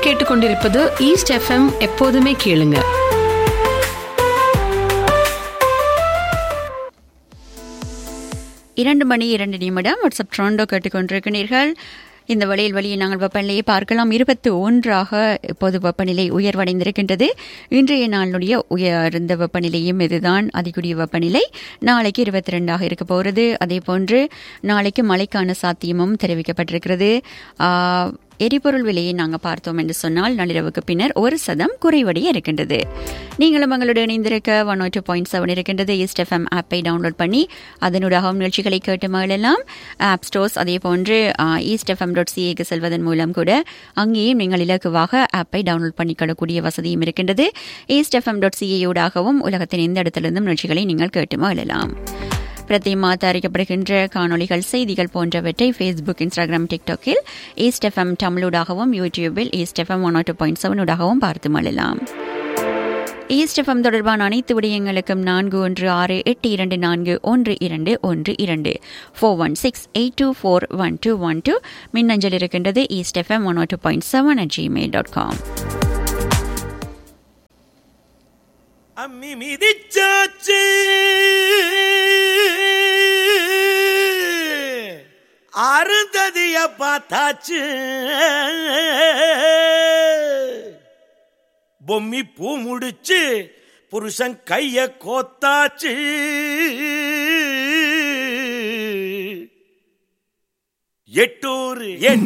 கேட்டுக்கொண்டிருப்பது east FM எப்போதுமே கேளுங்க இரண்டு மணி இரண்டு நிமிடம் வாட்ஸ்அப் ட்ரோண்டோ கேட்டுக்கொண்டிருக்கிறீர்கள் இந்த வழியில் வழியை நாங்கள் வெப்பநிலையை பார்க்கலாம் இருபத்தி ஒன்றாக இப்போது வெப்பநிலை உயர்வடைந்திருக்கின்றது இன்றைய நாளுடைய உயர்ந்த வெப்பநிலையும் இதுதான் அதிகூடிய வெப்பநிலை நாளைக்கு இருபத்தி ரெண்டாக இருக்க போகிறது அதே போன்று நாளைக்கு மழைக்கான சாத்தியமும் தெரிவிக்கப்பட்டிருக்கிறது ஆ, எரிபொருள் விலையை நாங்கள் பார்த்தோம் என்று சொன்னால் நள்ளிரவுக்கு பின்னர் ஒரு சதம் குறைவடைய இருக்கின்றது நீங்களும் எங்களோடு இணைந்திருக்க ஒன் டூ பாயிண்ட் செவன் இருக்கின்றது ஈஸ்ட் எஃப்எம் ஆப்பை டவுன்லோட் பண்ணி அதனூடாக நிகழ்ச்சிகளை கேட்டு மகிழலாம் ஆப் ஸ்டோர்ஸ் அதே போன்று ஈஸ்ட் எஃப்எம் டாட் சிஏக்கு செல்வதன் மூலம் கூட அங்கேயும் நீங்கள் இலக்குவாக ஆப்பை டவுன்லோட் பண்ணிக்கொள்ளக்கூடிய வசதியும் இருக்கின்றது ஈஸ்ட் எஃப்எம் டாட் சிஏயூடாகவும் உலகத்தின் எந்த இடத்திலிருந்தும் நிகழ்ச்சிகளை நீங்கள் கேட்டு மகிழலாம் பிரத்தியமா தயாரிக்கப்படுகின்ற காணொளிகள் செய்திகள் போன்றவற்றை ஃபேஸ்புக் இன்ஸ்டாகிராம் டிக்டாக்கில் ஈஸ்ட் எஃப்எம் தமிழூடாகவும் யூடியூபில் east FM one two point செவனூடாகவும் பார்த்து மழலாம் ஈஸ்ட் எஃப்எம் தொடர்பான அனைத்து விடயங்களுக்கும் நான்கு ஒன்று ஆறு எட்டு இரண்டு நான்கு ஒன்று இரண்டு ஒன்று இரண்டு four one six eight two four one two one two மின்னஞ்சல் இருக்கின்றது east FM one two point seven at Gmail dot com அம்மி மிதிச்சாச்சு அருந்ததிய பார்த்தாச்சு பொம்மி பூ முடிச்சு புருஷன் கைய கோத்தாச்சு எட்டூர் என்